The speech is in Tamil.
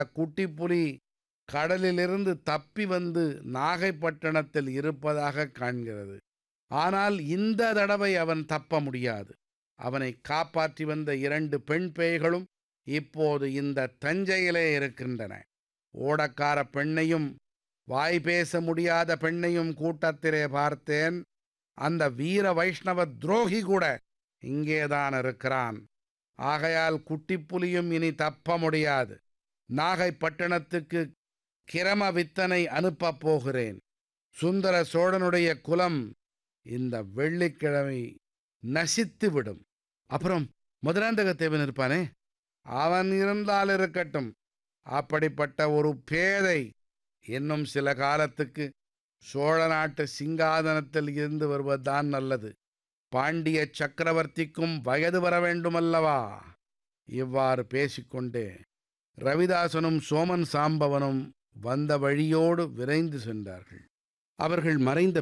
குட்டிப்புலி கடலிலிருந்து தப்பி வந்து நாகைப்பட்டினத்தில் இருப்பதாக காண்கிறது ஆனால் இந்த தடவை அவன் தப்ப முடியாது அவனை காப்பாற்றி வந்த இரண்டு பெண் பேய்களும் இப்போது இந்த தஞ்சையிலே இருக்கின்றன ஓடக்கார பெண்ணையும் வாய் பேச முடியாத பெண்ணையும் கூட்டத்திலே பார்த்தேன் அந்த வீர வைஷ்ணவ துரோகி கூட இங்கேதான் இருக்கிறான் ஆகையால் குட்டிப்புலியும் இனி தப்ப முடியாது நாகைப்பட்டினத்துக்கு கிரம வித்தனை அனுப்பப் போகிறேன் சுந்தர சோழனுடைய குலம் இந்த வெள்ளிக்கிழமை நசித்துவிடும் அப்புறம் மதுராந்தகத்தேவன் இருப்பானே அவன் இருந்தால் இருக்கட்டும் அப்படிப்பட்ட ஒரு பேதை இன்னும் சில காலத்துக்கு சோழ நாட்டு சிங்காதனத்தில் இருந்து வருவதுதான் நல்லது பாண்டிய சக்கரவர்த்திக்கும் வயது வர வேண்டுமல்லவா இவ்வாறு பேசிக்கொண்டே ரவிதாசனும் சோமன் சாம்பவனும் வந்த வழியோடு விரைந்து சென்றார்கள் அவர்கள் மறைந்த